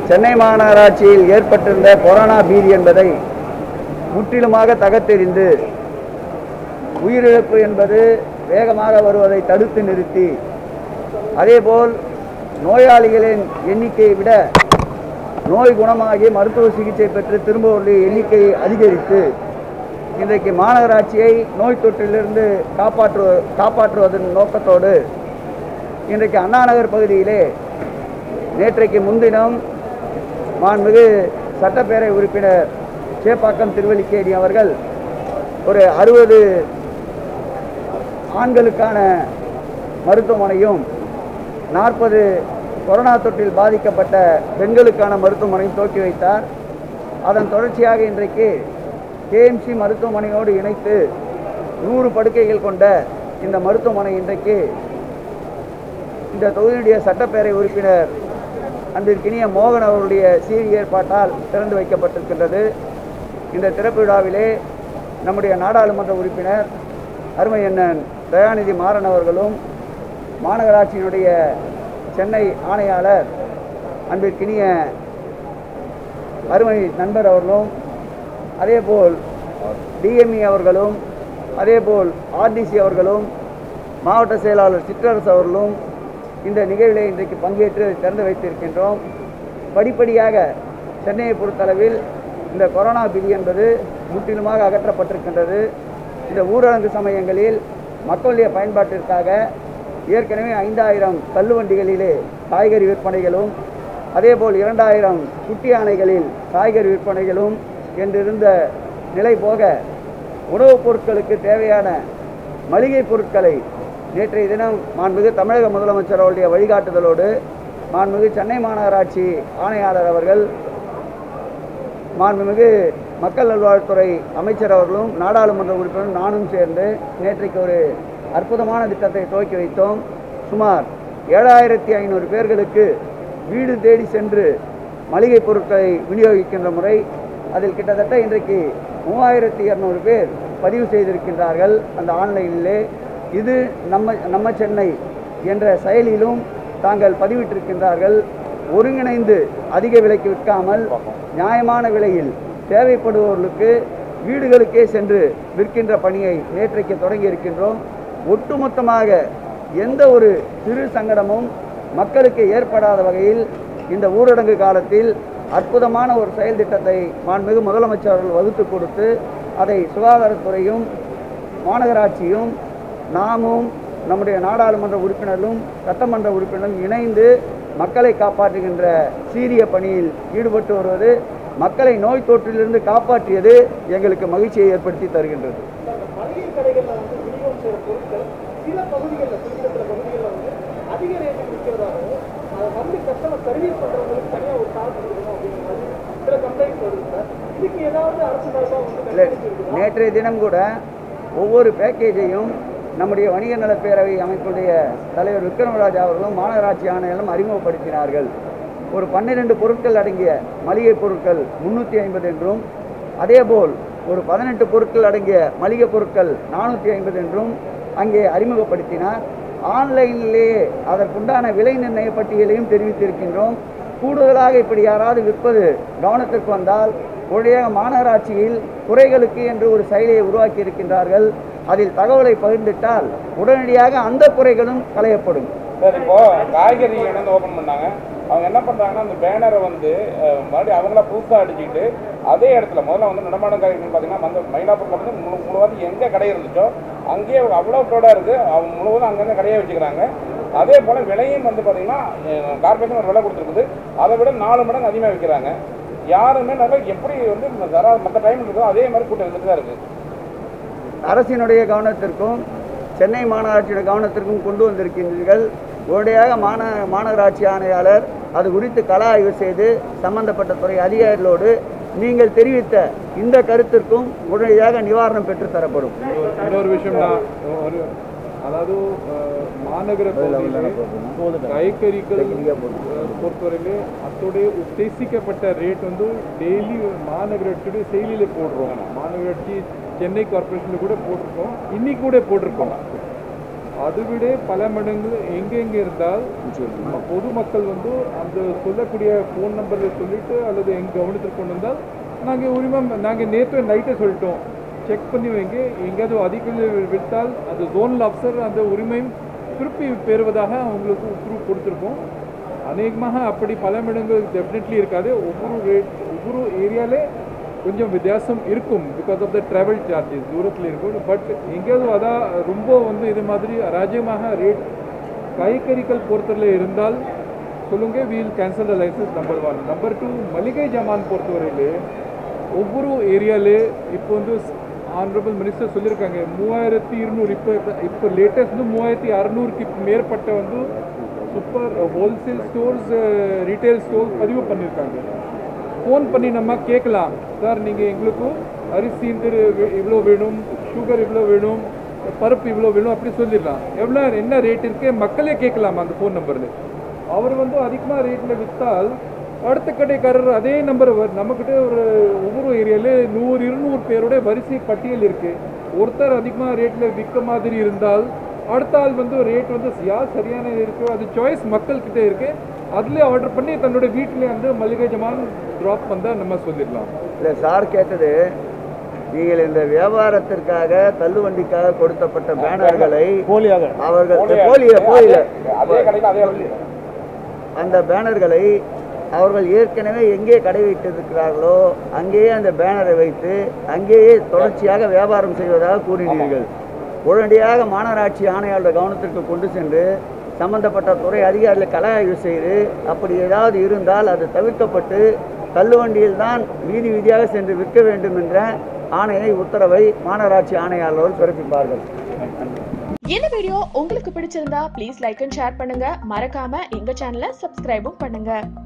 சென்னை மாநகராட்சியில் ஏற்பட்டிருந்த கொரோனா பீதி என்பதை முற்றிலுமாக தகர்த்தெறிந்து உயிரிழப்பு என்பது வேகமாக வருவதை தடுத்து நிறுத்தி அதேபோல் நோயாளிகளின் எண்ணிக்கையை விட நோய் குணமாகி மருத்துவ சிகிச்சை பெற்று திரும்புவோருடைய எண்ணிக்கையை அதிகரித்து இன்றைக்கு மாநகராட்சியை நோய் தொற்றிலிருந்து காப்பாற்று காப்பாற்றுவதன் நோக்கத்தோடு இன்றைக்கு அண்ணா நகர் பகுதியிலே நேற்றைக்கு முன்தினம் மாண்புமிகு சட்டப்பேரவை உறுப்பினர் சேப்பாக்கம் திருவல்லிக்கேணி அவர்கள் ஒரு அறுபது ஆண்களுக்கான மருத்துவமனையும் நாற்பது கொரோனா தொற்றில் பாதிக்கப்பட்ட பெண்களுக்கான மருத்துவமனையும் துவக்கி வைத்தார் அதன் தொடர்ச்சியாக இன்றைக்கு கேஎம்சி மருத்துவமனையோடு இணைத்து நூறு படுக்கைகள் கொண்ட இந்த மருத்துவமனை இன்றைக்கு இந்த தொகுதியுடைய சட்டப்பேரவை உறுப்பினர் அன்பிற்கினிய மோகன் அவருடைய சீரிய ஏற்பாட்டால் திறந்து வைக்கப்பட்டிருக்கின்றது இந்த திறப்பு விழாவிலே நம்முடைய நாடாளுமன்ற உறுப்பினர் அருமை அண்ணன் தயாநிதி மாறன் அவர்களும் மாநகராட்சியினுடைய சென்னை ஆணையாளர் அன்பிற்கினிய அருமை நண்பர் அவர்களும் அதேபோல் டிஎம்இ அவர்களும் அதேபோல் ஆர்டிசி அவர்களும் மாவட்ட செயலாளர் சிற்றரசு அவர்களும் இந்த நிகழ்விலே இன்றைக்கு பங்கேற்று திறந்து வைத்திருக்கின்றோம் படிப்படியாக சென்னையை பொறுத்தளவில் இந்த கொரோனா பிதி என்பது முற்றிலுமாக அகற்றப்பட்டிருக்கின்றது இந்த ஊரடங்கு சமயங்களில் மக்களுடைய பயன்பாட்டிற்காக ஏற்கனவே ஐந்தாயிரம் தள்ளுவண்டிகளிலே காய்கறி விற்பனைகளும் அதேபோல் இரண்டாயிரம் குட்டி யானைகளில் காய்கறி விற்பனைகளும் என்றிருந்த நிலை போக உணவுப் பொருட்களுக்கு தேவையான மளிகை பொருட்களை நேற்றைய தினம் மாண்புமிகு தமிழக முதலமைச்சர் அவருடைய வழிகாட்டுதலோடு மாண்புமிகு சென்னை மாநகராட்சி ஆணையாளர் அவர்கள் மாண்புமிகு மக்கள் நல்வாழ்வுத்துறை அமைச்சர் அவர்களும் நாடாளுமன்ற உறுப்பினரும் நானும் சேர்ந்து நேற்றைக்கு ஒரு அற்புதமான திட்டத்தை துவக்கி வைத்தோம் சுமார் ஏழாயிரத்தி ஐநூறு பேர்களுக்கு வீடு தேடி சென்று மளிகை பொருட்களை விநியோகிக்கின்ற முறை அதில் கிட்டத்தட்ட இன்றைக்கு மூவாயிரத்தி இரநூறு பேர் பதிவு செய்திருக்கின்றார்கள் அந்த ஆன்லைனிலே இது நம்ம நம்ம சென்னை என்ற செயலிலும் தாங்கள் பதிவிட்டிருக்கின்றார்கள் ஒருங்கிணைந்து அதிக விலைக்கு விற்காமல் நியாயமான விலையில் தேவைப்படுபவர்களுக்கு வீடுகளுக்கே சென்று விற்கின்ற பணியை நேற்றைக்கு தொடங்கி இருக்கின்றோம் ஒட்டுமொத்தமாக எந்த ஒரு சிறு சங்கடமும் மக்களுக்கு ஏற்படாத வகையில் இந்த ஊரடங்கு காலத்தில் அற்புதமான ஒரு செயல் திட்டத்தை மாண்புமிகு முதலமைச்சர் அவர்கள் வகுத்து கொடுத்து அதை சுகாதாரத்துறையும் மாநகராட்சியும் நாமும் நம்முடைய நாடாளுமன்ற உறுப்பினர்களும் சட்டமன்ற உறுப்பினரும் இணைந்து மக்களை காப்பாற்றுகின்ற சீரிய பணியில் ஈடுபட்டு வருவது மக்களை நோய் தொற்றிலிருந்து காப்பாற்றியது எங்களுக்கு மகிழ்ச்சியை ஏற்படுத்தி தருகின்றது அந்த மளிகை கடைகள்ல வந்து விநியோகம் செய்யற பொருட்கள் சில பகுதிகளில் குறிப்பிட்ட சில பகுதிகளில் வந்து அதிக ரேட்டுக்கு விற்கிறதாகவும் அதை வந்து கஸ்டமர் சர்வீஸ் பண்றவங்களுக்கு தனியா ஒரு காசு கொடுக்கணும் அப்படிங்கிற மாதிரி சில கம்ப்ளைண்ட்ஸ் வருது சார் இதுக்கு ஏதாவது அரசு சார்பா வந்து இல்லை நடவடிக்கை இருக்குதா? நேற்றைய தினம் கூட ஒவ்வொரு பேக்கேஜையும் நம்முடைய வணிக நலப் பேரவை அமைப்புடைய தலைவர் விக்ரமராஜ் அவர்களும் மாநகராட்சி ஆணையர்களும் அறிமுகப்படுத்தினார்கள் ஒரு பன்னிரண்டு பொருட்கள் அடங்கிய மளிகை பொருட்கள் முன்னூற்றி ஐம்பது என்றும் அதேபோல் ஒரு பதினெட்டு பொருட்கள் அடங்கிய மளிகை பொருட்கள் நானூற்றி ஐம்பது என்றும் அங்கே அறிமுகப்படுத்தினார் ஆன்லைனிலேயே அதற்குண்டான விலை நிர்ணய பட்டியலையும் தெரிவித்திருக்கின்றோம் கூடுதலாக இப்படி யாராவது விற்பது கவனத்திற்கு வந்தால் உடனடியாக மாநகராட்சியில் குறைகளுக்கு என்று ஒரு செயலியை உருவாக்கி இருக்கின்றார்கள் அதில் தகவலை பகிர்ந்திட்டால் உடனடியாக அந்த குறைகளும் களையப்படும் சார் இப்போ காய்கறி இணைந்து ஓப்பன் பண்ணாங்க அவங்க என்ன பண்றாங்கன்னா அந்த பேனரை வந்து அஹ், மறுபடியும் அவங்களா புதுசாக அடிச்சுக்கிட்டு அதே இடத்துல முதல்ல வந்து நடமாடும் காய்கறி பார்த்தீங்கன்னா வந்து மயிலாப்பூர்ல வந்து முழு முழுவதும் எங்கே கடை இருந்துச்சோ அங்கேயே அவ்வளோ க்ரௌடாக இருக்குது அவங்க முழுவதும் அங்கங்கே கடையை வச்சுக்கிறாங்க அதே போல் விலையும் வந்து பார்த்தீங்கன்னா கார்பரேஷன் ஒரு விலை கொடுத்துருக்குது அதை விட நாலு மடங்கு அதிகமாக விற்கிறாங்க யாருமே நல்லா எப்படி வந்து தரா மற்ற டைம் இருக்குதோ அதே மாதிரி கூட்டம் இருந்துட்டு தான் இருக்குது அரசினுடைய கவனத்திற்கும் சென்னை மாநகராட்சியுடைய கவனத்திற்கும் கொண்டு வந்திருக்கின்றீர்கள் உடனடியாக மாந மாநகராட்சி ஆணையாளர் அது குறித்து கள ஆய்வு செய்து சம்பந்தப்பட்ட துறை அதிகாரிகளோடு நீங்கள் தெரிவித்த இந்த கருத்திற்கும் உடனடியாக நிவாரணம் பெற்றுத் தரப்படும் இன்னொரு விஷயம் நான் ஒரு அதாவது அஹ், மாநகர பகுதியில் காய்கறிகள் அஹ், பொறுத்தவரையிலே அதோடைய உத்தேசிக்கப்பட்ட ரேட் வந்து டெய்லி மாநகராட்சியுடைய செயலியில் போடுறோம் மாநகராட்சி சென்னை கார்பரேஷனில் கூட போட்டிருக்கோம் இன்னைக்கு கூட போட்டிருக்கோம் அதை விட பல மடங்கு எங்கெங்கே இருந்தால் நம்ம பொதுமக்கள் வந்து அந்த சொல்லக்கூடிய ஃபோன் நம்பரை சொல்லிட்டு அல்லது எங்க கவனத்திற்கு கொண்டு வந்தால் நாங்கள் உரிமை நாங்கள் நேற்று நைட்டே சொல்லிட்டோம் செக் பண்ணி வைங்க எங்கேயாவது அதிகம் விட்டால் அந்த ஜோனல் ஆஃபீஸர் அந்த உரிமையும் திருப்பி பெறுவதாக அவங்களுக்கு உத்தரவு கொடுத்துருக்கோம் அநேகமாக அப்படி பல மடங்கு டெஃபினெட்லி இருக்காது ஒவ்வொரு ரேட் ஒவ்வொரு ஏரியாலே கொஞ்சம் வித்தியாசம் இருக்கும் because of the travel charges தூரத்தில் இருக்கும் பட் எங்கேயாவது அதான் ரொம்ப வந்து இது மாதிரி அராஜ்யமாக ரேட் காய்கறிகள் பொறுத்தவரையில் இருந்தால் சொல்லுங்க wheel cancel the licence number one number two மளிகை ஜாமான் பொறுத்தவரையிலே ஒவ்வொரு ஏரியாலே இப்போ வந்து ஆனரபிள் மினிஸ்டர் சொல்லியிருக்காங்க மூவாயிரத்தி இருநூறு இப்போ இப்போ லேட்டஸ்ட் வந்து மூவாயிரத்தி அறநூறுக்கு மேற்பட்ட வந்து super wholesale stores retail stores பதிவு பண்ணியிருக்காங்க ஃபோன் பண்ணி நம்ம கேட்கலாம் சார் நீங்கள் எங்களுக்கும் அரிசி இந்த இவ்வளோ வேணும் சுகர் இவ்வளோ வேணும் பருப்பு இவ்வளோ வேணும் அப்படி சொல்லிடலாம் எவ்வளோ என்ன ரேட் இருக்கு மக்களே கேட்கலாம் அந்த ஃபோன் நம்பரில் அவர் வந்து அதிகமாக ரேட்டில் விற்றால் அடுத்த கடைக்காரர் அதே நம்பர் நம்மக்கிட்ட ஒரு ஒவ்வொரு ஏரியால நூறு இருநூறு பேரோட வரிசை பட்டியல் இருக்கு ஒருத்தர் அதிகமாக ரேட்டில் விற்க மாதிரி இருந்தால் அடுத்த ஆள் வந்து ரேட் வந்து யார் சரியான இருக்கோ அது சாய்ஸ் மக்கள்கிட்ட இருக்கு அதுலேயே ஆர்டர் பண்ணி தன்னோட வீட்டிலே வந்து மளிகை ஜமான் ட்ராப் பண்ணால் நம்ம சொல்லிடலாம் இல்லை சார் கேட்டது நீங்கள் இந்த வியாபாரத்திற்காக தள்ளுவண்டிக்காக கொடுத்தப்பட்ட பேனர்களை போலியாக அவர்கள் போலிய போலிய அதே கடையில் அதே இடத்துல அந்த பேனர்களை அவர்கள் ஏற்கனவே எங்கே கடை வைத்திருக்கிறார்களோ அங்கேயே அந்த பேனரை வைத்து அங்கேயே தொடர்ச்சியாக வியாபாரம் செய்வதாக கூறினீர்கள் உடனடியாக மாநகராட்சி ஆணையாளர் கவனத்திற்கு கொண்டு சென்று சம்பந்தப்பட்ட துறை அதிகாரிகளை கல ஆய்வு செய்து அப்படி ஏதாவது இருந்தால் அது தவிர்க்கப்பட்டு தள்ளுவண்டியில் தான் வீதி வீதியாக சென்று விற்க வேண்டும் என்ற ஆணையை உத்தரவை மாநகராட்சி ஆணையாளர்கள் பிறப்பிப்பார்கள் இந்த வீடியோ உங்களுக்கு பிடிச்சிருந்தா ப்ளீஸ் லைக் அண்ட் ஷேர் பண்ணுங்க மறக்காம எங்க சேனலை சப்ஸ்கிரைபும் பண்ணுங்க